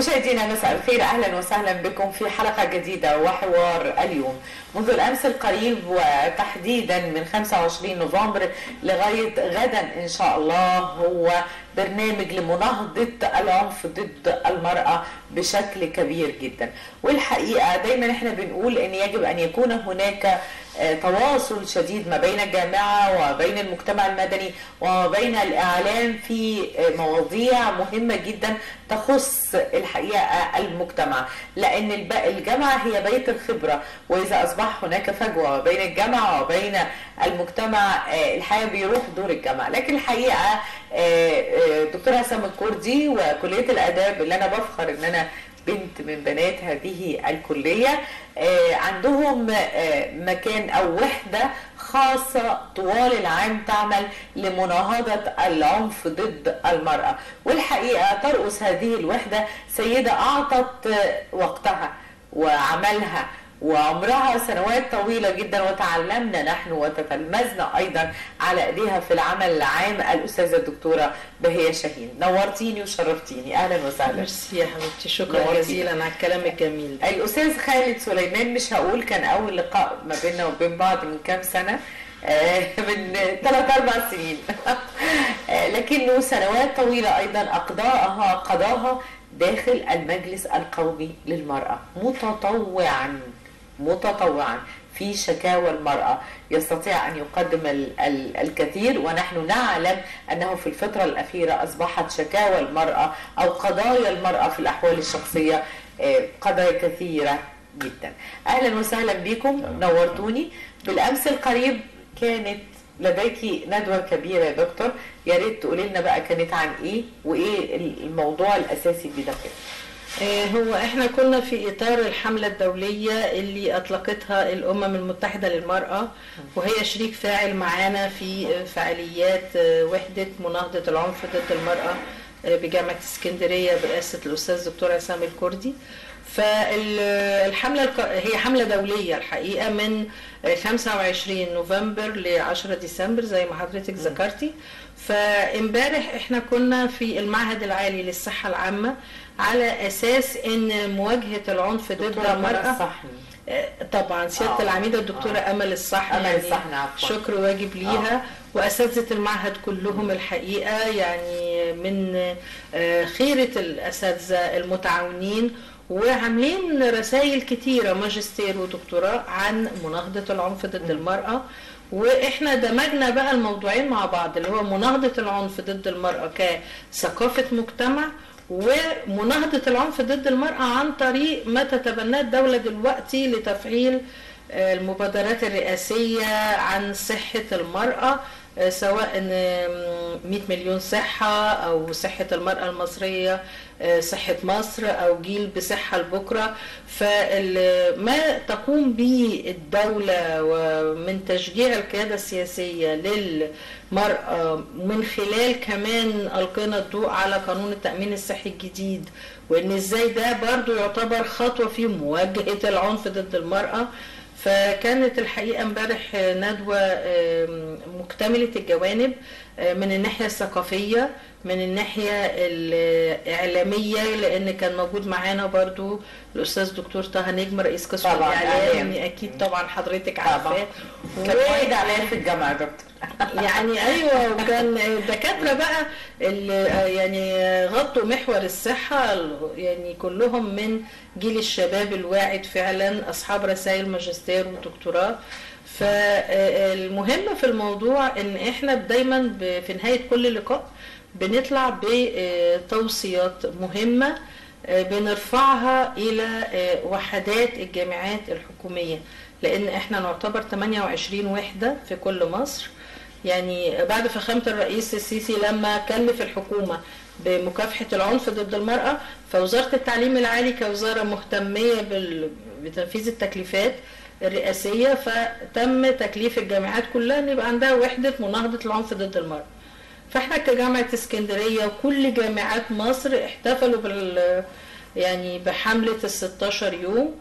مشاهدينا مساء الخير اهلا وسهلا بكم في حلقه جديده وحوار اليوم منذ الامس القريب وتحديدا من 25 نوفمبر لغايه غدا ان شاء الله هو برنامج لمناهضه العنف ضد المراه بشكل كبير جدا والحقيقه دايما احنا بنقول ان يجب ان يكون هناك تواصل شديد ما بين الجامعه وبين المجتمع المدني وبين الاعلام في مواضيع مهمه جدا تخص الحقيقه المجتمع لان الجامعه هي بيت الخبره واذا اصبح هناك فجوه بين الجامعه وبين المجتمع الحقيقه بيروح دور الجامعه لكن الحقيقه دكتور حسام الكردي وكليه الاداب اللي انا بفخر ان انا بنت من بنات هذه الكلية عندهم مكان أو وحدة خاصة طوال العام تعمل لمناهضة العنف ضد المرأة والحقيقة ترأس هذه الوحدة سيدة أعطت وقتها وعملها وعمرها سنوات طويلة جدا وتعلمنا نحن وتتلمذنا أيضا على إيديها في العمل العام الأستاذة الدكتورة بهية شاهين نورتيني وشرفتيني أهلا وسهلا ميرسي يا حبيبتي شكرا جزيلا على الكلام الجميل ده. الأستاذ خالد سليمان مش هقول كان أول لقاء ما بيننا وبين بعض من كام سنة من ثلاث أربع سنين لكنه سنوات طويلة أيضا أقضاءها قضاها داخل المجلس القومي للمرأة متطوعا متطوعا في شكاوى المرأة يستطيع أن يقدم ال ال الكثير ونحن نعلم أنه في الفترة الأخيرة أصبحت شكاوى المرأة أو قضايا المرأة في الأحوال الشخصية قضايا كثيرة جدا أهلا وسهلا بكم نورتوني بالأمس القريب كانت لديك ندوة كبيرة يا دكتور يا ريت تقولي لنا بقى كانت عن ايه وايه الموضوع الاساسي بداخلها هو احنا كنا في اطار الحمله الدوليه اللي اطلقتها الامم المتحده للمراه وهي شريك فاعل معانا في فعاليات وحده مناهضه العنف ضد المراه بجامعه اسكندريه برئاسه الاستاذ دكتور عصام الكردي فالحمله هي حمله دوليه الحقيقه من 25 نوفمبر ل 10 ديسمبر زي ما حضرتك ذكرتي فامبارح احنا كنا في المعهد العالي للصحه العامه على اساس ان مواجهه العنف ضد المراه الصحن. طبعا سياده آه. العميده الدكتوره آه. امل الصحن امل الصحن عفوا شكر واجب ليها آه. واساتذه المعهد كلهم الحقيقه يعني من خيره الاساتذه المتعاونين وعاملين رسائل كتيرة ماجستير ودكتوراه عن مناهضة العنف ضد المرأة واحنا دمجنا بقى الموضوعين مع بعض اللي هو مناهضة العنف ضد المرأة كثقافة مجتمع ومناهضة العنف ضد المرأة عن طريق ما تتبناه الدولة دلوقتي لتفعيل المبادرات الرئاسية عن صحة المرأة سواء 100 مليون صحة أو صحة المرأة المصرية صحة مصر أو جيل بصحة لبكرة فما تقوم به الدولة ومن تشجيع القيادة السياسية للمرأة من خلال كمان ألقينا الضوء على قانون التأمين الصحي الجديد وإن إزاي ده برضو يعتبر خطوة في مواجهة العنف ضد المرأة فكانت الحقيقه امبارح ندوه مكتمله الجوانب من الناحيه الثقافيه من الناحيه الاعلاميه لان كان موجود معانا برضو الاستاذ دكتور طه نجم رئيس قسم الاعلام اكيد طبعا حضرتك عارفاه كان معيد عليا في الجامعه دكتور يعني ايوه وكان الدكاتره بقى اللي يعني غطوا محور الصحه يعني كلهم من جيل الشباب الواعد فعلا اصحاب رسائل ماجستير ودكتوراه فالمهم في الموضوع ان احنا دايما في نهايه كل لقاء بنطلع بتوصيات مهمه بنرفعها الى وحدات الجامعات الحكوميه لان احنا نعتبر 28 وحده في كل مصر يعني بعد فخامه الرئيس السيسي لما كلف الحكومه بمكافحه العنف ضد المراه فوزاره التعليم العالي كوزاره مهتميه بتنفيذ التكليفات الرئاسيه فتم تكليف الجامعات كلها ان يبقى عندها وحده مناهضه العنف ضد المراه. فاحنا كجامعه اسكندريه وكل جامعات مصر احتفلوا بال يعني بحمله ال 16 يوم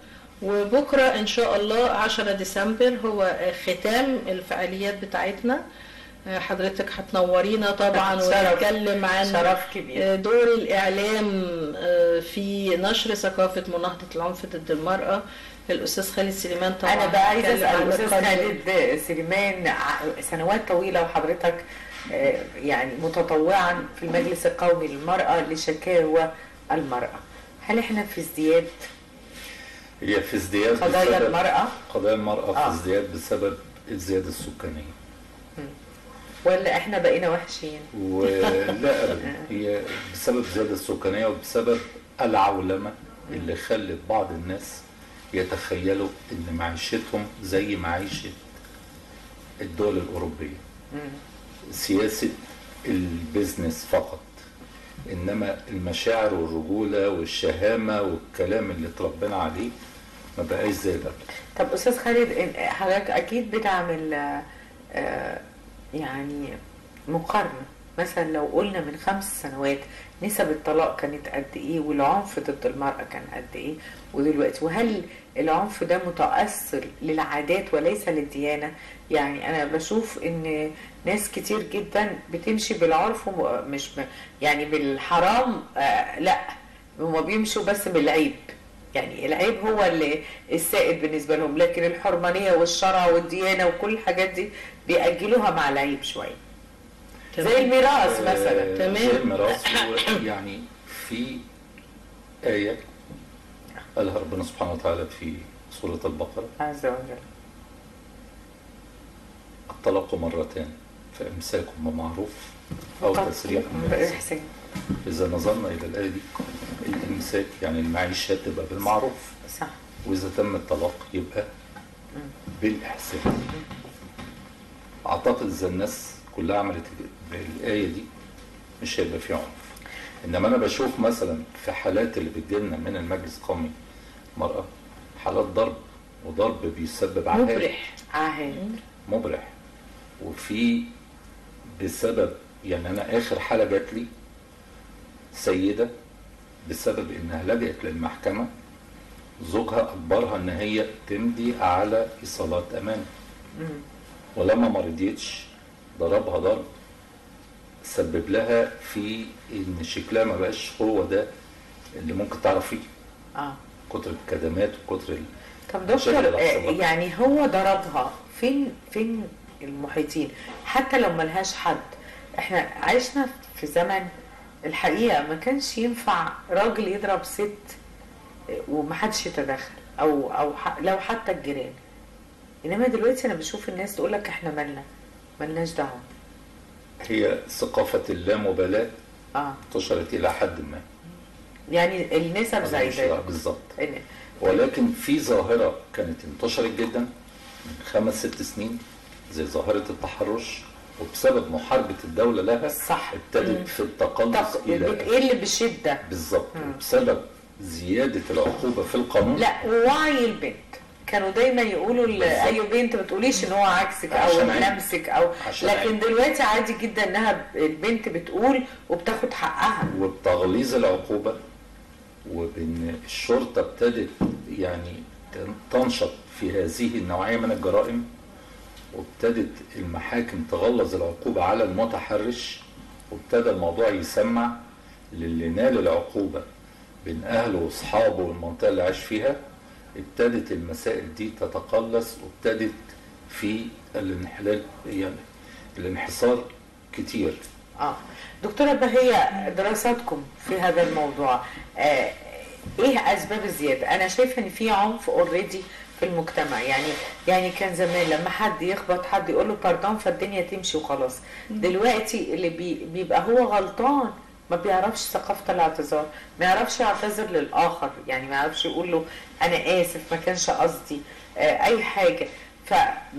وبكره ان شاء الله 10 ديسمبر هو ختام الفعاليات بتاعتنا حضرتك هتنورينا طبعا شرف. ونتكلم عن شرف كبير دور الإعلام آه، في نشر ثقافة مناهضة العنف ضد المرأة الأستاذ خالد سليمان طبعا انا بقى عايزه هيتكلم اسال عن الاستاذ القانون. خالد سليمان ع- سنوات طويله وحضرتك آه، يعني متطوعا في المجلس القومي للمراه لشكاوى المراه هل احنا في ازدياد هي في ازدياد قضايا بسبب- المراه قضايا المرأة آه. في ازدياد بسبب الزيادة السكانية ولا احنا بقينا وحشين ولا أبدا هي بسبب الزيادة السكانية وبسبب العولمة اللي خلت بعض الناس يتخيلوا ان معيشتهم زي معيشة الدول الأوروبية سياسة البيزنس فقط انما المشاعر والرجولة والشهامة والكلام اللي اتربينا عليه ما بقاش زي الأول طب استاذ خالد إن- حضرتك اكيد بتعمل آه، آه، يعني مقارنه مثلا لو قلنا من خمس سنوات نسب الطلاق كانت قد ايه والعنف ضد المراه كان قد ايه ودلوقتي وهل العنف ده متاثر للعادات وليس للديانه يعني انا بشوف ان ناس كتير جدا بتمشي بالعرف وم- مش ب- يعني بالحرام آه لا هما بيمشوا بس بالعيب يعني العيب هو اللي السائد بالنسبه لهم لكن الحرمانيه والشرع والديانه وكل الحاجات دي بيأجلوها مع العيب شويه زي الميراث مثلا آه، تمام. زي الميراث هو يعني في آية قالها ربنا سبحانه وتعالى في سورة البقرة عز وجل الطلاق مرتان فإمساك بمعروف أو تسريح بإحسان بإحسان إذا نظرنا إلى الآية دي الإمساك يعني المعيشة تبقى بالمعروف صح وإذا تم الطلاق يبقى بالإحسان أعتقد إذا الناس كلها عملت الآية دي مش هيبقى في عنف إنما أنا بشوف مثلا في حالات اللي بتجيلنا من المجلس القومي مرأة حالات ضرب وضرب بيسبب عهات مبرح عهد مبرح وفي بسبب يعني أنا آخر حالة جات لي سيدة بسبب إنها لجأت للمحكمة زوجها أجبرها إن هي تمضي على إيصالات أمان ولما ما رضيتش ضربها ضرب سبب لها في إن شكلها ما بقاش هو ده اللي ممكن تعرف فيه اه كتر الكدمات وكتر ال... طب دكتور شكل آه، العصابات. يعني هو ضربها فين فين المحيطين حتى لو ملهاش حد احنا عشنا في زمن الحقيقه ما كانش ينفع راجل يضرب ست آه، ومحدش يتدخل او او ح- لو حتى الجيران انما دلوقتي انا بشوف الناس تقول لك احنا مالنا ملناش دعوه هي ثقافة اللامبالاة اه انتشرت إلى حد ما يعني النسب أنا مش زايده عارف بالظبط إن- ولكن في ظاهرة كانت انتشرت جدا من خمس ست سنين زي ظاهرة التحرش وبسبب محاربة الدولة لها صح ابتدت في التقلص طق- إلى بتقل بشده بالظبط وبسبب زيادة العقوبة في القانون لا ووعي البنت كانوا دايما يقولوا ل- بالظبط. اي بنت ما تقوليش ان هو عكسك او عشان عيب. لمسك او عشان لكن عيب. دلوقتي عادي جدا انها ب- البنت بتقول وبتاخد حقها وبتغليظ العقوبة وبان الشرطة ابتدت يعني تن- تنشط في هذه النوعية من الجرائم وابتدت المحاكم تغلظ العقوبة على المتحرش وابتدى الموضوع يسمع للي نال العقوبة بين أهله وأصحابه والمنطقة اللي عاش فيها ابتدت المسائل دي تتقلص وابتدت في الانحلال يعني الانحصار كتير اه دكتوره بهية دراساتكم في هذا الموضوع آه ايه اسباب الزياده انا شايفه ان في عنف اوريدي في المجتمع يعني يعني كان زمان لما حد يخبط حد يقول له باردون فالدنيا تمشي وخلاص دلوقتي اللي بي بيبقى هو غلطان ما بيعرفش ثقافة الاعتذار ما يعرفش يعتذر للآخر يعني ما يعرفش يقول له أنا آسف ما كانش قصدي آه أي حاجة ف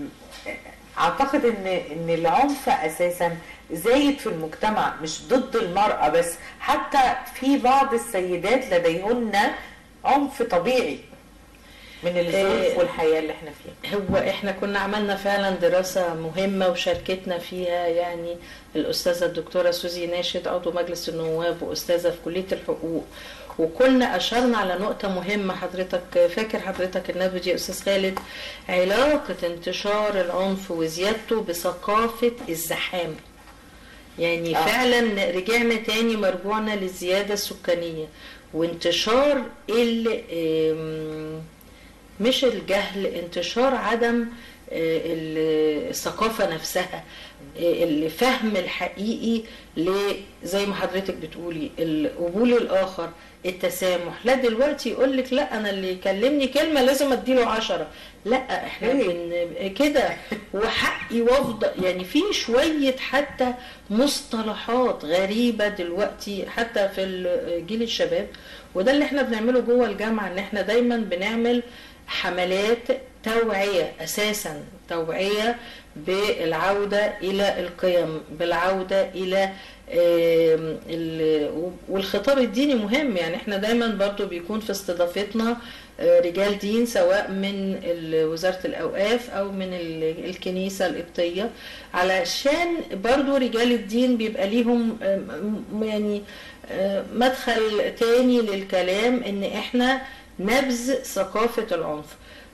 اعتقد ان ان العنف اساسا زايد في المجتمع مش ضد المراه بس حتى في بعض السيدات لديهن عنف طبيعي من الظروف إيه. والحياه اللي احنا فيها هو احنا كنا عملنا فعلا دراسة مهمة وشاركتنا فيها يعني الأستاذة الدكتورة سوزي ناشد عضو مجلس النواب وأستاذة في كلية الحقوق وكنا اشرنا على نقطه مهمه حضرتك فاكر حضرتك النبي دي يا استاذ خالد علاقه انتشار العنف وزيادته بثقافه الزحام يعني آه. آه. فعلا رجعنا تاني مرجوعنا للزياده السكانيه وانتشار ال آم، مش الجهل انتشار عدم آه، ال- الثقافة نفسها آه، الفهم الحقيقي ل زي ما حضرتك بتقولي القبول الآخر التسامح لا دلوقتي يقول لك لا انا اللي يكلمني كلمه لازم اديله عشرة لا احنا ليه؟ بن كده وحقي وافضل يعني في شويه حتى مصطلحات غريبه دلوقتي حتى في ال- جيل الشباب وده اللي احنا بنعمله جوه الجامعه ان احنا دايما بنعمل حملات توعيه اساسا توعيه بالعوده الى القيم بالعوده الى آم، ال- والخطاب الديني مهم يعني احنا دايما برضو بيكون في استضافتنا آه، رجال دين سواء من ال- وزارة الأوقاف أو من ال- الكنيسة القبطية علشان برضو رجال الدين بيبقى ليهم آم، م- يعني آه، مدخل تاني للكلام ان احنا نبذ ثقافة العنف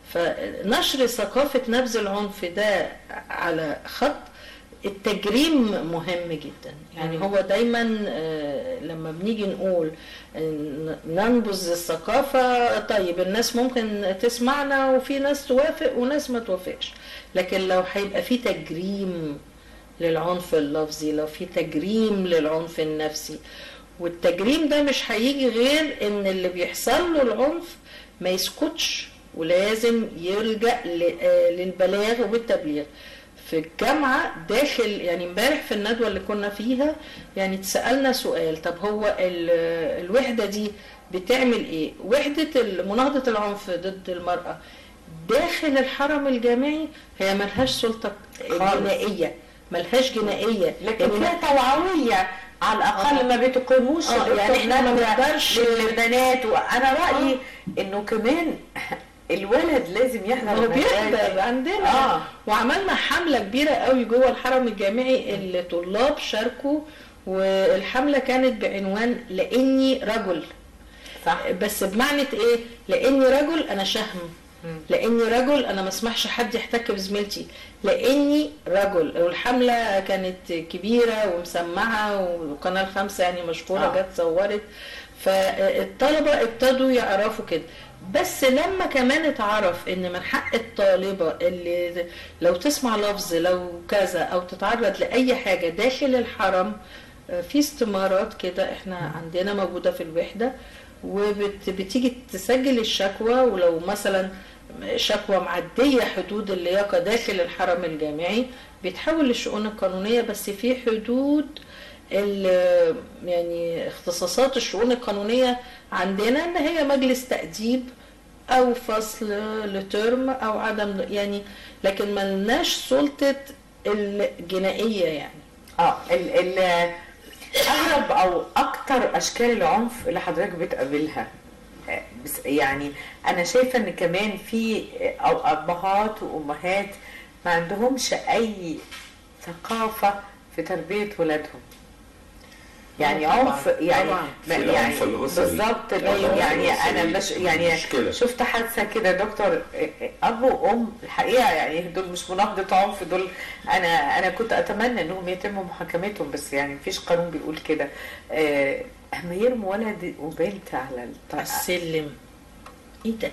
فنشر ثقافة نبذ العنف ده على خط التجريم مهم جدا يعني هو دايما آه، لما بنيجي نقول آه، ننبذ الثقافة طيب الناس ممكن تسمعنا وفي ناس توافق وناس ما توافقش لكن لو هيبقى في تجريم للعنف اللفظي لو في تجريم للعنف النفسي والتجريم ده مش هيجي غير ان اللي بيحصل له العنف ما يسكتش ولازم يلجأ ل- آه، للبلاغ والتبليغ في الجامعة داخل يعني امبارح في الندوة اللي كنا فيها يعني اتسألنا سؤال طب هو ال- الوحدة دي بتعمل ايه؟ وحدة ال- مناهضة العنف ضد المرأة داخل الحرم الجامعي هي ملهاش سلطة خالص. جنائية ملهاش جنائية لكن يعني فيها توعوية على الاقل آه. ما بتقيموش آه، يعني إحنا ما الإنترنت نقدرش- للبنات وانا رايي انه كمان الولد لازم يحضر هو المدرسة. بيحضر عندنا اه وعملنا حملة كبيرة قوي جوه الحرم الجامعي الطلاب شاركوا والحملة كانت بعنوان لاني رجل صح بس بمعنى ايه لاني رجل انا شهم مم. لاني رجل انا ما اسمحش حد يحتك بزميلتي لاني رجل والحمله كانت كبيره ومسمعه وقناه الخمسه يعني مشهوره آه. جت صورت فالطلبه ابتدوا يعرفوا كده بس لما كمان اتعرف ان من حق الطالبه اللي لو تسمع لفظ لو كذا او تتعرض لاي حاجه داخل الحرم آه، في استمارات كده احنا عندنا موجوده في الوحده وبتيجي تسجل الشكوى ولو مثلا شكوى معدية حدود اللياقة داخل الحرم الجامعي بيتحول للشؤون القانونية بس في حدود ال- يعني اختصاصات الشؤون القانونية عندنا ان هي مجلس تأديب او فصل لترم او عدم يعني لكن ملناش سلطة الجنائية يعني اه ال ال اغرب او اكتر اشكال العنف اللي حضرتك بتقابلها آه، بس يعني انا شايفه ان كمان في آه، او ابهات وامهات ما عندهمش اي ثقافه في تربيه ولادهم يعني آه، طبعاً، عنف يعني طبعاً. ما- في يعني العنف الأسري. بالظبط العنف يعني الأسري انا بش يعني مشكلة. شفت حادثه كده دكتور اب وام الحقيقه يعني دول مش مناهضه عنف دول انا انا كنت اتمنى انهم يتم محاكمتهم بس يعني مفيش قانون بيقول كده آه، اما يرموا ولد وبنت على الطريق السلم ايه ده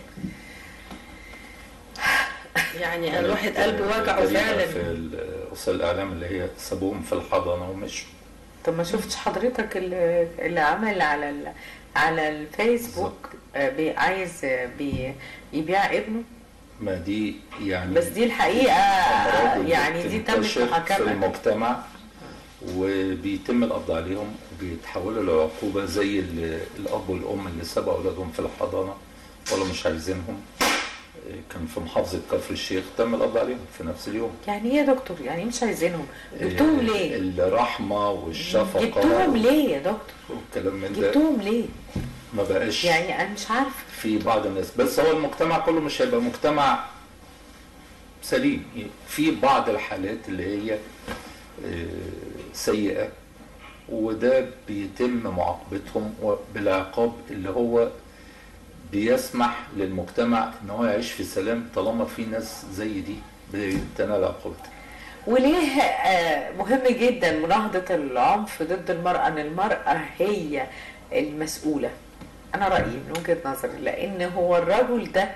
يعني الواحد قلبه وجعه جريمة فعلا في وسائل الاعلام اللي هي سابوهم في الحضانه ومشوا طب ما شفتش حضرتك اللي, اللي عمل على ال... على الفيسبوك آه، بي- عايز آه، بي... يبيع ابنه ما دي يعني بس دي الحقيقه أمراض اللي يعني دي تمت بتنتشر في محاكمه المجتمع وبيتم القبض عليهم وبيتحولوا لعقوبة زي ال- الأب والأم اللي سابوا أولادهم في الحضانة ولا مش عايزينهم كان في محافظة كفر الشيخ تم القبض عليهم في نفس اليوم يعني ايه يا دكتور يعني إيه مش عايزينهم جبتوهم ليه الرحمة والشفقة جبتوهم ليه يا دكتور والكلام من ده جبتوهم ليه ما بقاش يعني انا مش عارفه في بعض الناس بس هو المجتمع كله مش هيبقى مجتمع سليم في بعض الحالات اللي هي آه، سيئة وده بيتم معاقبتهم بالعقاب اللي هو بيسمح للمجتمع ان هو يعيش في سلام طالما في ناس زي دي بتنال عقوبتها وليه آه، مهم جدا مناهضة العنف ضد المرأة ان المرأة هي المسؤولة انا رأيي من وجهة نظري لان هو الرجل ده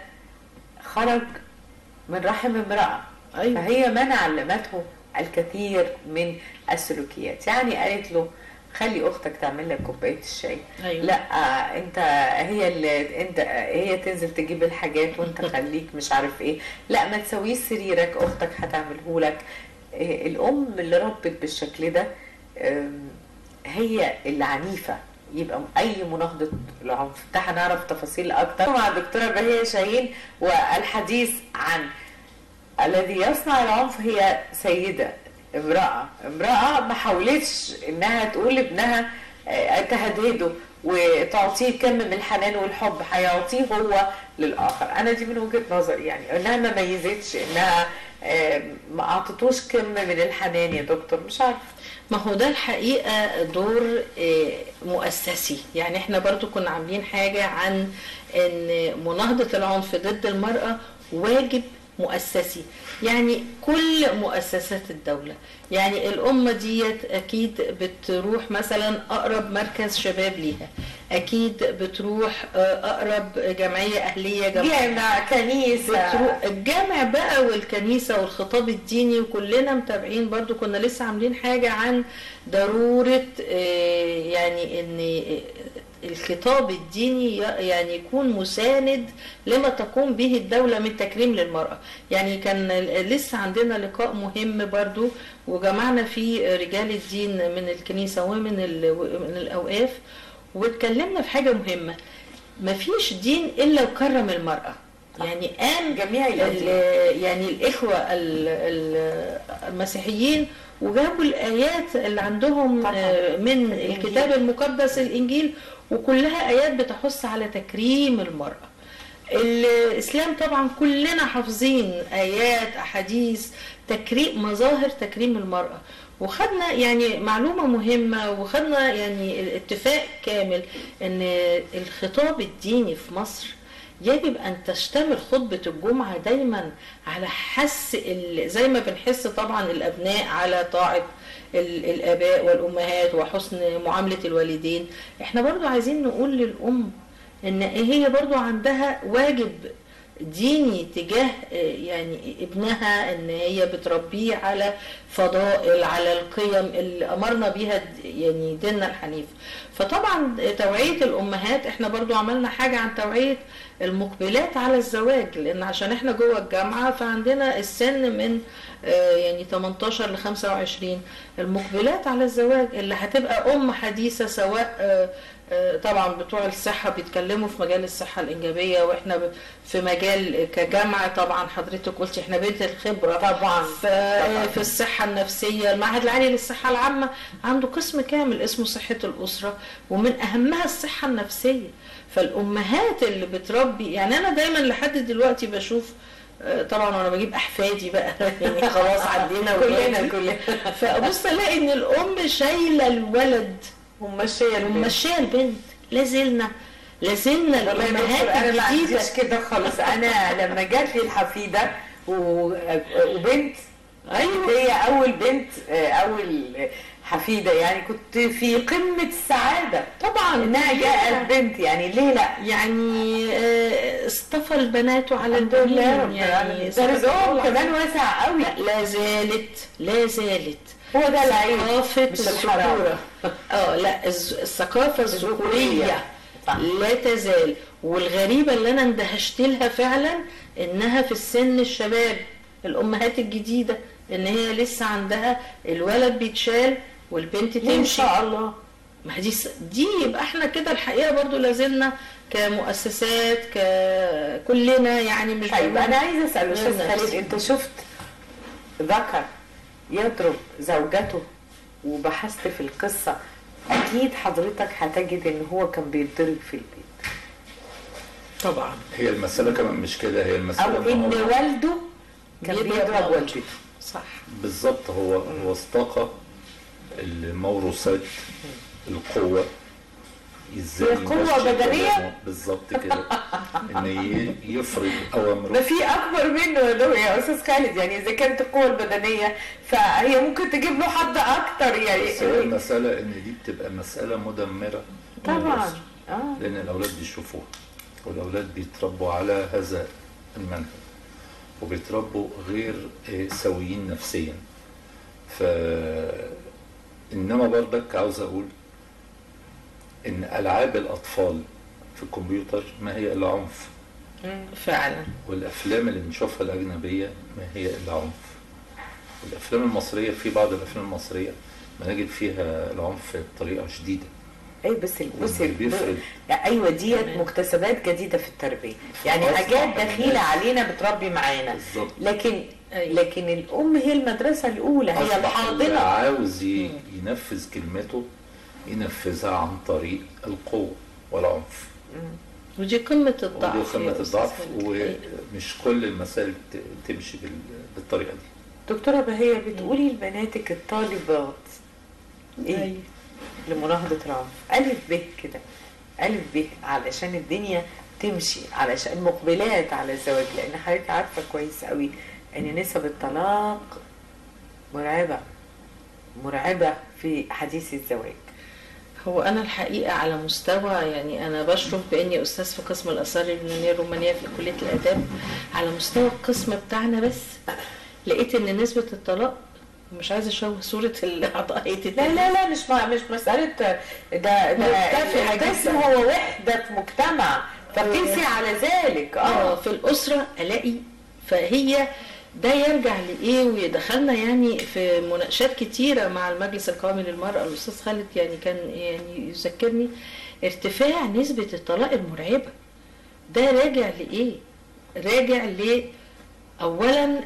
خرج من رحم امرأة أيوة. فهي من علمته الكثير من السلوكيات يعني قالت له خلي اختك تعمل لك كوبايه الشاي أيوة. لا آه، انت هي اللي انت هي تنزل تجيب الحاجات وانت خليك مش عارف ايه لا ما تسويش سريرك اختك هتعمله لك آه، الام اللي ربت بالشكل ده آم، هي اللي عنيفه يبقى اي مناهضه العنف ده هنعرف تفاصيل اكتر مع الدكتوره بهيه شاهين والحديث عن الذي يصنع العنف هي سيدة امرأة امرأة ما حاولتش انها تقول لابنها آه، تهدهده وتعطيه كم من الحنان والحب هيعطيه هو للآخر أنا دي من وجهة نظري يعني إنها ما ميزتش إنها آه، ما أعطتوش كم من الحنان يا دكتور مش عارفة ما هو ده الحقيقة دور آه، مؤسسي يعني احنا برضو كنا عاملين حاجة عن ان مناهضة العنف ضد المرأة واجب مؤسسي يعني كل مؤسسات الدولة يعني الأمة ديت أكيد بتروح مثلا أقرب مركز شباب ليها أكيد بتروح آه، أقرب جمعية أهلية جمعية جامع كنيسة بتروح الجامع بقى والكنيسة والخطاب الديني وكلنا متابعين برضو كنا لسه عاملين حاجة عن ضرورة آه، يعني ان الخطاب الديني ي- يعني يكون مساند لما تقوم به الدولة من تكريم للمرأة يعني كان ال- لسه عندنا لقاء مهم برضو وجمعنا فيه رجال الدين من الكنيسة ومن ال- من الأوقاف واتكلمنا في حاجة مهمة مفيش دين إلا وكرم المرأة يعني قام جميع الأديان. ال- يعني الإخوة ال- ال- المسيحيين وجابوا الآيات اللي عندهم طبعاً. آه، من الإنجيل. الكتاب المقدس الإنجيل وكلها آيات بتحث على تكريم المرأة الإسلام طبعا كلنا حافظين آيات أحاديث تكريم مظاهر تكريم المرأة وخدنا يعني معلومة مهمة وخدنا يعني اتفاق كامل ان الخطاب الديني في مصر يجب ان تشتمل خطبة الجمعة دايما على حس ال- زي ما بنحس طبعا الابناء على طاعة ال- الاباء والامهات وحسن معاملة الوالدين احنا برضو عايزين نقول للام ان هي برضو عندها واجب ديني تجاه آه، يعني ابنها ان هي بتربيه على فضائل على القيم اللي امرنا بيها د- يعني ديننا الحنيف فطبعا توعية الامهات احنا برضو عملنا حاجة عن توعية المقبلات على الزواج لان عشان احنا جوه الجامعة فعندنا السن من آه، يعني 18 ل 25 المقبلات على الزواج اللي هتبقى ام حديثة سواء آه، آه، طبعا بتوع الصحة بيتكلموا في مجال الصحة الإنجابية وإحنا ب- في مجال كجامعة طبعا حضرتك قلتي إحنا بيت الخبرة طبعا ف- آه، في الصحة النفسية المعهد العالي للصحة العامة عنده قسم كامل اسمه صحة الأسرة ومن أهمها الصحة النفسية فالأمهات اللي بتربي يعني أنا دايما لحد دلوقتي بشوف آه، طبعا وانا بجيب احفادي بقى يعني خلاص عدينا كلنا ولادي. كلنا فابص الاقي ان الام شايله الولد وماشية البنت. وماشيه البنت لازلنا لازلنا والله يا دكتور الامهات انا ما الجديده عنديش كده خالص انا لما جات لي الحفيده و- وبنت ايوه هي اول بنت آه، اول حفيده يعني كنت في قمه السعاده طبعا انها جاءت بنت يعني ليه لا يعني آه، اصطفى البنات على الحمد لله رب البنين العالمين يعني ده رزقهم سبحان كمان الله. واسع قوي لا لا زالت لا زالت هو ده العيب ثقافة مش الحرام. الذكورة اه لا الز- الثقافة الذكورية الذكورية. صح. لا تزال والغريبة اللي انا اندهشت لها فعلا انها في السن الشباب الامهات الجديدة ان هي لسه عندها الولد بيتشال والبنت ان تمشي شاء الله ما دي س- دي يبقى احنا كده الحقيقة برضو لازلنا كمؤسسات ككلنا يعني مش طيب بنقول- انا عايزه اسال استاذ غير خالد نفسي. انت شفت ذكر يضرب زوجته وبحثت في القصه اكيد حضرتك هتجد ان هو كان بيتضرب في البيت طبعا هي المسألة كمان مش كده هي المسألة او ان هو والده كان بيضرب بيضرب والده. والدته صح بالظبط هو هو استاقة الموروثات القوة ازاي هي قوة يمشي بدنية؟ كلامه بالظبط كده ان ي- يفرض ما اوامره في اكبر منه يا دو- يا استاذ خالد يعني اذا كانت القوه البدنيه فهي ممكن تجيب له حد اكتر بس هي يعني المسألة ان دي بتبقى مسألة مدمرة طبعا للأسرة. اه لان الاولاد بيشوفوها والاولاد بيتربوا على هذا المنهج وبيتربوا غير آه، سويين نفسيا ف انما برضك عاوز اقول ان العاب الاطفال في الكمبيوتر ما هي الا عنف فعلا والافلام اللي بنشوفها الاجنبيه ما هي الا عنف الافلام المصريه في بعض الافلام المصريه بنجد فيها العنف بطريقه شديده اي بس بصي اللي بيفرق. يعني ايوه ديت مكتسبات جديده في التربيه يعني أصلاً حاجات دخيله الناس- علينا بتربي معانا بالظبط لكن أيوة. لكن الام هي المدرسه الاولى هي أصبح اللي الحاضنه عاوز ي- ينفذ كلمته ينفذها عن طريق القوة والعنف ودي قمة الضعف ودي قمة يا أستاذ الضعف خالد. ومش كل المسائل ت- تمشي بال- بالطريقة دي دكتوره بهيه بتقولي لبناتك الطالبات ايه أيوة. لمناهضه العنف الف ب كده الف ب علشان الدنيا تمشي علشان مقبلات على الزواج لان حضرتك عارفه كويس قوي ان نسب الطلاق مرعبه مرعبه في حديث الزواج هو أنا الحقيقة على مستوى يعني أنا بشرف بإني أستاذ في قسم الآثار اليونانية الرومانية في كلية الآداب على مستوى القسم بتاعنا بس لقيت إن نسبة الطلاق مش عايزة أشوه صورة الأعضاء لا لا لا مش ما مش مسألة ده ده مرتفعة القسم جداً. هو وحدة مجتمع فبتنسي على ذلك اه اه في الاسره الاقي فهي ده يرجع لايه ويدخلنا يعني في مناقشات كتيره مع المجلس القومي للمراه الاستاذ خالد يعني كان يعني يذكرني ارتفاع نسبه الطلاق المرعبه ده راجع لايه؟ راجع ل اولا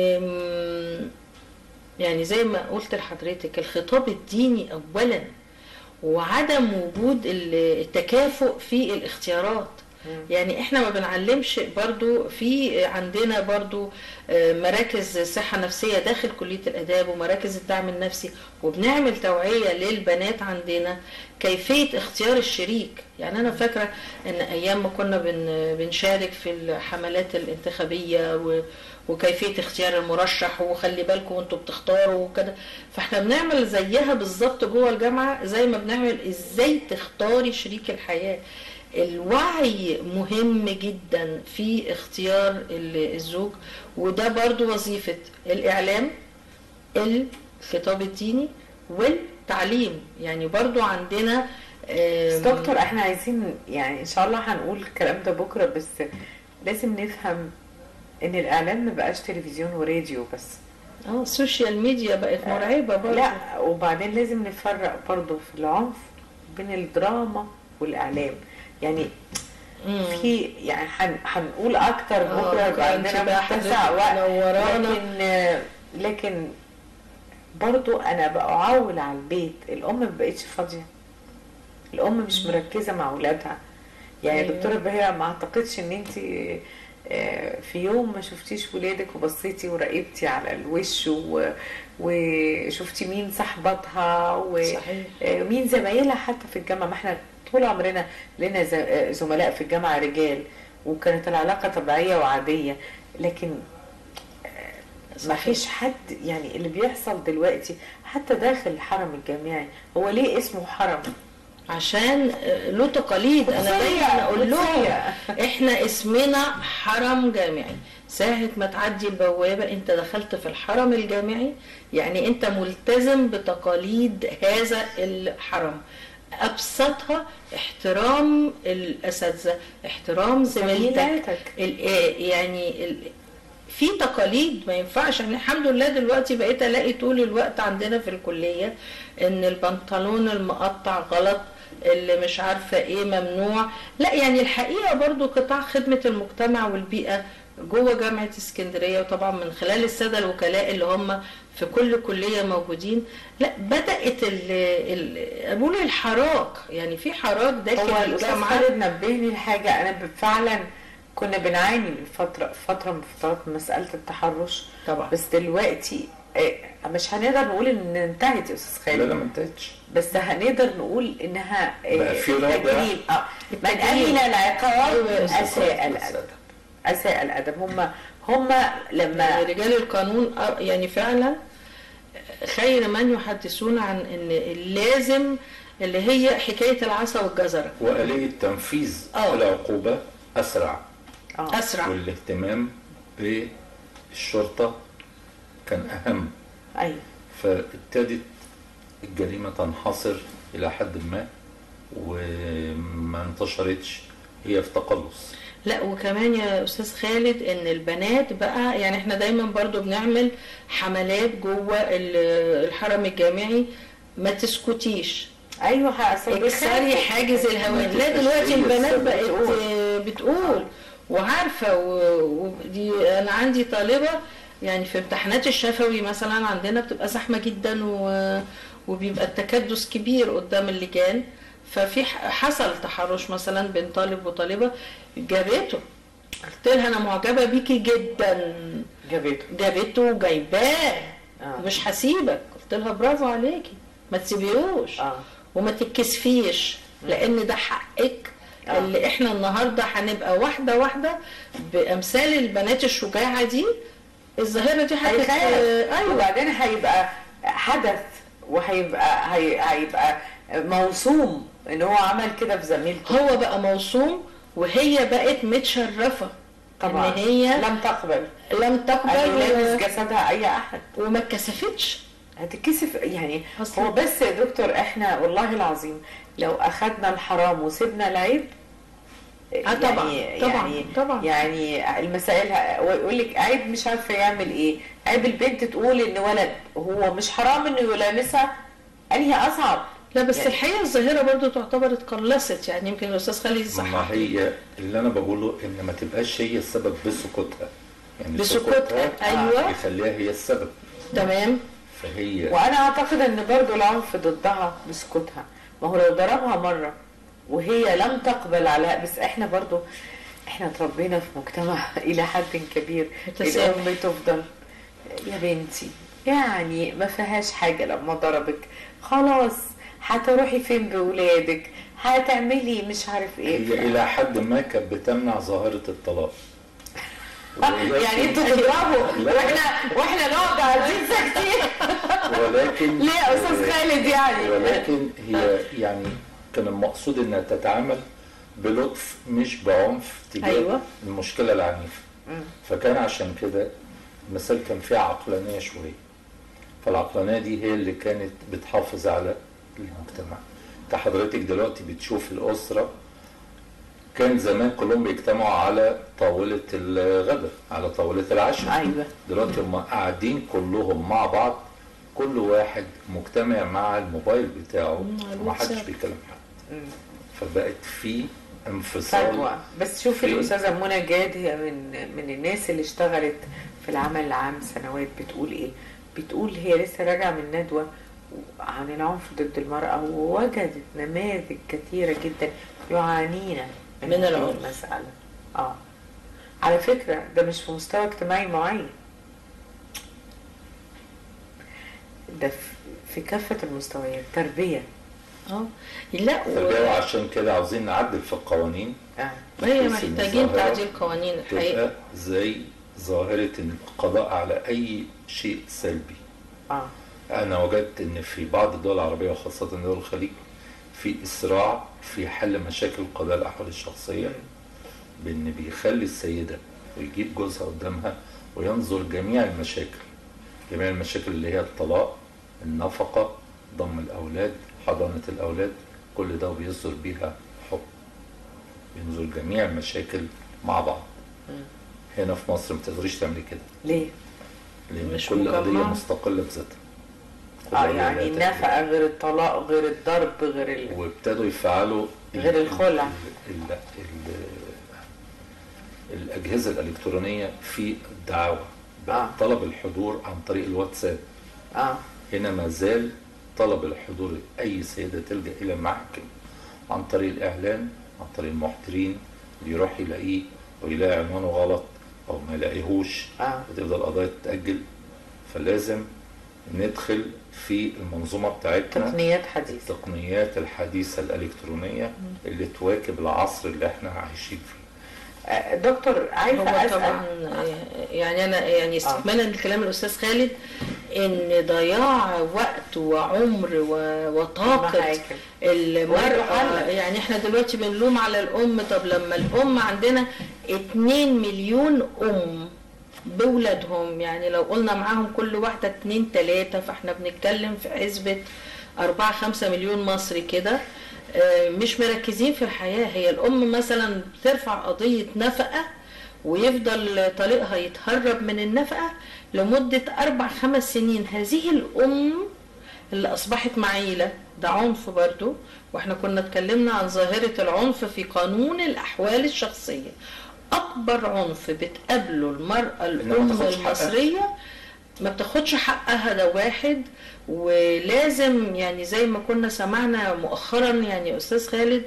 آم، يعني زي ما قلت لحضرتك الخطاب الديني اولا وعدم وجود ال- التكافؤ في الاختيارات يعني احنا ما بنعلمش برضو في عندنا برضو آه، مراكز صحة نفسية داخل كلية الآداب ومراكز الدعم النفسي وبنعمل توعية للبنات عندنا كيفية اختيار الشريك يعني أنا فاكرة إن أيام ما كنا بن بنشارك في الحملات الانتخابية و وكيفية اختيار المرشح وخلي بالكم وانتوا بتختاروا وكده فاحنا بنعمل زيها بالظبط جوه الجامعة زي ما بنعمل ازاي تختاري شريك الحياة الوعي مهم جدا في اختيار ال- الزوج وده برضو وظيفة الإعلام الخطاب الديني والتعليم يعني برضو عندنا بس آم، دكتور احنا عايزين يعني ان شاء الله هنقول الكلام ده بكرة بس لازم نفهم ان الاعلام ما بقاش تلفزيون وراديو بس اه السوشيال ميديا بقت مرعبة برضو لا وبعدين لازم نفرق برضو في العنف بين الدراما والاعلام يعني مم. في يعني هن- هنقول اكتر آه، بكره يبقى أنت عندنا بقى متسع حضرتك وقت منورانا. لكن لكن برضو انا بعول على البيت الام ما بقتش فاضيه الام مش مركزه مع اولادها يعني أيوة. دكتوره بهية ما اعتقدش ان انت في يوم ما شفتيش ولادك وبصيتي وراقبتي على الوش و- وشفتي مين صاحباتها و... صحيح آه، مين زمايلها حتى في الجامعه ما احنا طول عمرنا لنا ز- آه، زملاء في الجامعه رجال وكانت العلاقه طبيعيه وعاديه لكن ما فيش حد يعني اللي بيحصل دلوقتي حتى داخل الحرم الجامعي هو ليه اسمه حرم؟ عشان آه، له تقاليد انا دايما اقول لهم قدسية. احنا اسمنا حرم جامعي ساعة ما تعدي البوابة انت دخلت في الحرم الجامعي يعني انت ملتزم بتقاليد هذا الحرم ابسطها احترام الاساتذه احترام زميلتك زميلاتك. ال- آه، يعني ال- في تقاليد ما ينفعش يعني الحمد لله دلوقتي بقيت الاقي طول الوقت عندنا في الكليه ان البنطلون المقطع غلط اللي مش عارفه ايه ممنوع لا يعني الحقيقه برضو قطاع خدمه المجتمع والبيئه جوه جامعه اسكندريه وطبعا من خلال الساده الوكلاء اللي هم في كل كليه موجودين لا بدات ال ال بقول الحراك يعني في حراك هو داخل الاستاذ الجامعه خالد نبهني لحاجه انا ب- فعلا كنا بنعاني من فتره فتره من فترات مساله التحرش طبعا بس دلوقتي إيه، مش هنقدر نقول ان انتهت يا استاذ لا لا خالد ما انتهتش بس هنقدر نقول انها إيه، بقى في رابع. التجريم اه من التجريم. امن العقاب أيوة يا أستاذ اساء الادب اساء الادب هم هم لما يعني رجال القانون أ- يعني فعلا خير من يحدثون عن ان اللازم اللي هي حكايه العصا والجزره وآلية تنفيذ آه. العقوبة أسرع اه اسرع والاهتمام بالشرطة كان أهم ايوه فابتدت الجريمة تنحصر إلى حد ما وما انتشرتش هي في تقلص لا وكمان يا استاذ خالد ان البنات بقى يعني احنا دايما برضو بنعمل حملات جوه ال- الحرم الجامعي ما تسكتيش ايوه هأصل اكسري بيخافوا. حاجز الهوان ما لا تبقاش دلوقتي هي البنات السبب بقت بتقول. آه، بتقول وعارفه و- ودي انا عندي طالبه يعني في امتحانات الشفوي مثلا عندنا بتبقى زحمه جدا و- وبيبقى التكدس كبير قدام اللجان ففي ح- حصل تحرش مثلا بين طالب وطالبه جابته قلت لها انا معجبه بيكي جدا جابته جابته وجايباه اه مش هسيبك قلت لها برافو عليكي ما تسيبيهوش اه وما تتكسفيش لان ده حقك آه. اللي احنا النهارده هنبقى واحده واحده بامثال البنات الشجاعه دي الظاهره دي هت- هيخاف ايوه وبعدين هيبقى حدث وهيبقى هي- هيبقى موسوم ان هو عمل كده في زميلته هو بقى موسوم وهي بقت متشرفه طبعا ان هي لم تقبل لم ان تقبل يلامس و- جسدها اي احد وما اتكسفتش هتتكسف يعني أصلاً. هو بس يا دكتور احنا والله العظيم لو اخذنا الحرام وسيبنا العيب اه طبعا يعني طبعا يعني طبعا يعني المسائل ه- ويقول لك عيب مش عارفه يعمل ايه عيب البنت تقول ان ولد هو مش حرام انه يلامسها انهي اصعب لا بس يعني- الحقيقه الظاهره برضو تعتبر اتقلصت يعني يمكن الاستاذ خالد يصحح ما هي اللي أنا بقوله إن ما تبقاش هي السبب بسكوتها يعني بسكوتها ايوه يخليها هي السبب تمام فهي وانا اعتقد ان برضو العنف ضدها بسكوتها ما هو لو ضربها مره وهي لم تقبل على بس احنا برضو احنا اتربينا في مجتمع الى حد كبير متسامح. الام تفضل يا بنتي يعني ما فيهاش حاجه لما ضربك خلاص هتروحي فين بولادك هتعملي مش عارف ايه هي إلى حد ما كانت بتمنع ظاهرة الطلاق يعني انتوا تضربوا لا. واحنا واحنا نقعد قاعدين ساكتين ولكن ليه يا استاذ خالد يعني ولكن هي يعني كان المقصود انها تتعامل بلطف مش بعنف تجاه أيوة. المشكله العنيفه مم. فكان عشان كده المثال كان فيه عقلانيه شويه فالعقلانيه دي هي اللي كانت بتحافظ على المجتمع انت حضرتك دلوقتي بتشوف الاسره كان زمان كلهم بيجتمعوا على طاوله الغداء على طاوله العشاء ايوه دلوقتي هم قاعدين كلهم مع بعض كل واحد مجتمع مع الموبايل بتاعه مم، على وما حدش الواتساب. بيكلم حد مم. فبقت في انفصال فجوة بس شوفي في- الأستاذة منى جاد هي من من الناس اللي اشتغلت في العمل العام سنوات بتقول إيه؟ بتقول هي لسه راجعة من ندوة عن العنف ضد المرأة ووجدت نماذج كثيرة جدا يعانين من هذه العنف. المسألة اه على فكرة ده مش في مستوى اجتماعي معين ده في- في كافة المستويات تربية اه لا تربية و... وعشان كده عاوزين نعدل في القوانين آه. وهي بحيث إن محتاجين الظاهرة تعديل قوانين الحقيقه تبقى زي ظاهرة القضاء على أي شيء سلبي اه أنا وجدت إن في بعض الدول العربية وخاصة دول الخليج في إسراع في حل مشاكل قضاء الأحوال الشخصية بإن بيخلي السيدة ويجيب جوزها قدامها وينظر جميع المشاكل جميع المشاكل اللي هي الطلاق النفقة ضم الأولاد حضانة الأولاد كل ده وبيصدر بيها حكم بينظر جميع المشاكل مع بعض مم. هنا في مصر ما تقدريش تعملي كده ليه؟ لأن مش كل قضية مجمعة. مستقلة بذاتها كل اه قضية يعني لها تأثير. النفقة غير الطلاق غير الضرب غير ال... وابتدوا يفعلوا غير ال- الخلع. ال- ال- ال- الأجهزة الإلكترونية في الدعاوى بقى آه. طلب الحضور عن طريق الواتساب اه هنا ما زال طلب الحضور أي سيدة تلجأ إلى المحكم عن طريق الإعلان عن طريق المحضرين اللي يروح يلاقيه ويلاقي عنوانه غلط أو ما يلاقيهوش اه وتفضل القضايا تتأجل فلازم ندخل في المنظومه بتاعتنا تقنيات حديثة التقنيات الحديثه الالكترونيه اللي تواكب العصر اللي احنا عايشين فيه آه، دكتور عايزة هو أسأل طبعا يعني انا يعني استكمالا لكلام الاستاذ خالد ان ضياع وقت وعمر و- وطاقه محاكم. المرأة وحل. يعني احنا دلوقتي بنلوم على الأم طب لما الأم عندنا 2 مليون أم بولادهم يعني لو قلنا معاهم كل واحدة اتنين تلاتة فاحنا بنتكلم في حسبة أربعة خمسة مليون مصري كده آه، مش مركزين في الحياة هي الأم مثلا بترفع قضية نفقة ويفضل طليقها يتهرب من النفقة لمدة أربع خمس سنين هذه الأم اللي أصبحت معيلة ده عنف برضو واحنا كنا اتكلمنا عن ظاهرة العنف في قانون الأحوال الشخصية أكبر عنف بتقابله المرأة ما الأم تاخدش حقها. المصرية ما بتاخدش حقها ده واحد ولازم يعني زي ما كنا سمعنا مؤخرا يعني أستاذ خالد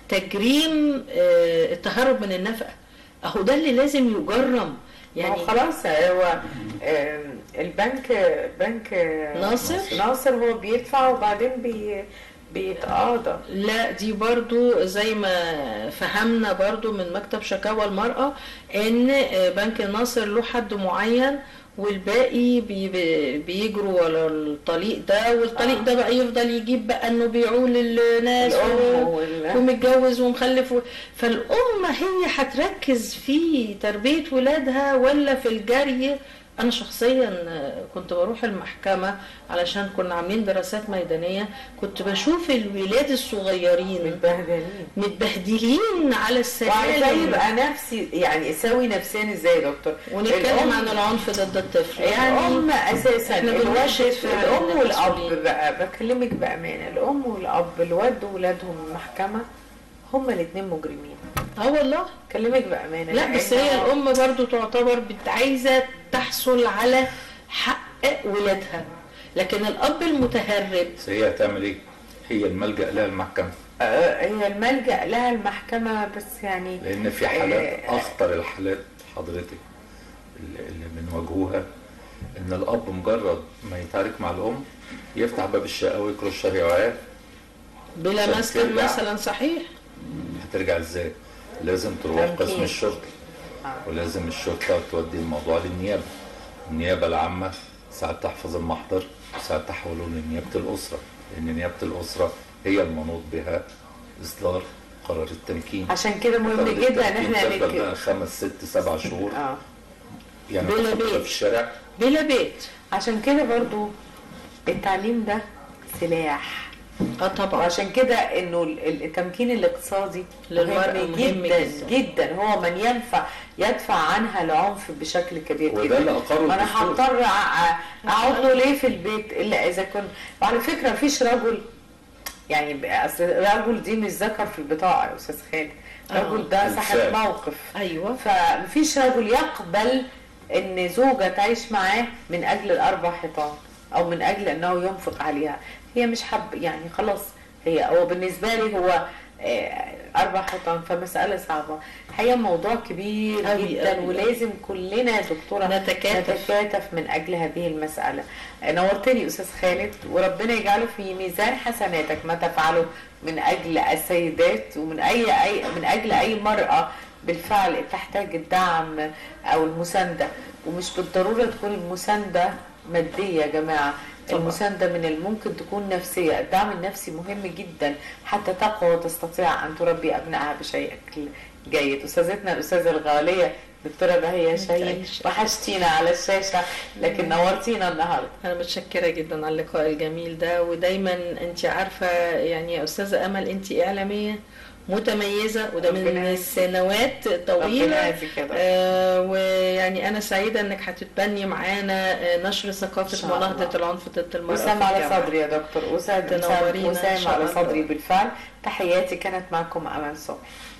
تجريم آه، التهرب من النفقة أهو ده اللي لازم يجرم يعني يعني خلاص هو آم، البنك بنك ناصر؟ ناصر هو بيدفع وبعدين بي بيتقاضى لا دي برضو زي ما فهمنا برضو من مكتب شكاوى المرأة ان بنك الناصر له حد معين والباقي بي بي- بيجروا على الطليق ده والطليق آه. ده بقى يفضل يجيب بقى انه بيعول الناس الأم و- وال- ومتجوز ومخلف و... فالأم هي هتركز في تربية ولادها ولا في الجري أنا شخصيا كنت بروح المحكمة علشان كنا عاملين دراسات ميدانية كنت بشوف الولاد الصغيرين متبهدلين متبهدلين على وعايزاه السلالم يبقى نفسي يعني سوي نفسيا ازاي يا دكتور ونتكلم الأم- عن العنف ضد الطفل يعني الام اساسا إحنا الواد بنناشد فعلاً الام والاب المسؤولين. بقى بكلمك بامانه الام والاب الواد وولادهم المحكمه هما الاثنين مجرمين اه والله بكلمك بامانه لا بس هي لأنه- الام برضو تعتبر بت- عايزه تحصل على حق ولادها لكن الاب المتهرب بس هي هتعمل ايه؟ هي الملجأ لها المحكمة آه، هي الملجا لها المحكمه بس يعني لأن في حالات آه، أخطر الحالات حضرتك اللي اللي بنواجهوها إن الأب مجرد ما يتعارك مع الأم يفتح باب الشقة ويكرش شهوات بلا عشان مسكن ترجع. مثلا صحيح هترجع ازاي؟ لازم تروح تمكين. قسم الشرطة ولازم الشرطة تودي الموضوع للنيابة النيابة العامة ساعات تحفظ المحضر وساعات تحوله لنيابة الأسرة لأن نيابة الأسرة هي المنوط بها إصدار قرار التمكين عشان كده مهم قرار جدا ان التمكين احنا تفضل بقى نك... خمس ست سبع شهور اه يعني بلا تاخد بيت. في الشارع بلا بيت عشان كده برضو التعليم ده سلاح اه طبعا وعشان كده انه ال- التمكين الاقتصادي للمرأة مهم مهم جدا جدا. جدا هو من ينفع يدفع عنها العنف بشكل كبير وده جدا اللي أقره ما انا الدستور. هضطر أ- اقعد له ليه في البيت الا اذا كنت وعلى فكره مفيش رجل يعني ب- اصل رجل دي مش ذكر في البطاقه يا استاذ خالد آه. رجل ده صاحب بالفعل. موقف ايوه فمفيش رجل يقبل ان زوجة تعيش معاه من اجل الاربع حيطان او من اجل انه ينفق عليها هي مش حب يعني خلاص هي هو بالنسبة لي هو آه، اربع حيطان فمسألة صعبة هي موضوع كبير أوي جدا أوي. ولازم كلنا يا دكتورة نتكاتف. نتكاتف من اجل هذه المسألة نورتني استاذ خالد وربنا يجعله في ميزان حسناتك ما تفعله من اجل السيدات ومن اي اي من اجل اي مرأة بالفعل تحتاج الدعم او المساندة ومش بالضرورة تكون المساندة مادية يا جماعة طبعا. المساندة من الممكن تكون نفسية الدعم النفسي مهم جدا حتى تقوى وتستطيع أن تربي أبنائها بشكل جيد أستاذتنا الأستاذة الغالية دكتورة بهية شاهين عايشة. وحشتينا على الشاشة لكن نورتينا النهاردة انا متشكره جدا على اللقاء الجميل ده ودايما انت عارفه يعني يا استاذه امل انت اعلاميه متميزه وده ربنا من يعزك. سنوات ربنا طويله يعزك يا دكتور. آه ويعني انا سعيده انك هتتبني معانا آه، نشر إن ثقافه شاء الله. مناهضه العنف ضد المراه في وسام على الجامعة. صدري يا دكتور وسام تنورينا إن وسام شاء على الله. صدري بالفعل تحياتي كانت معكم أمل صبحي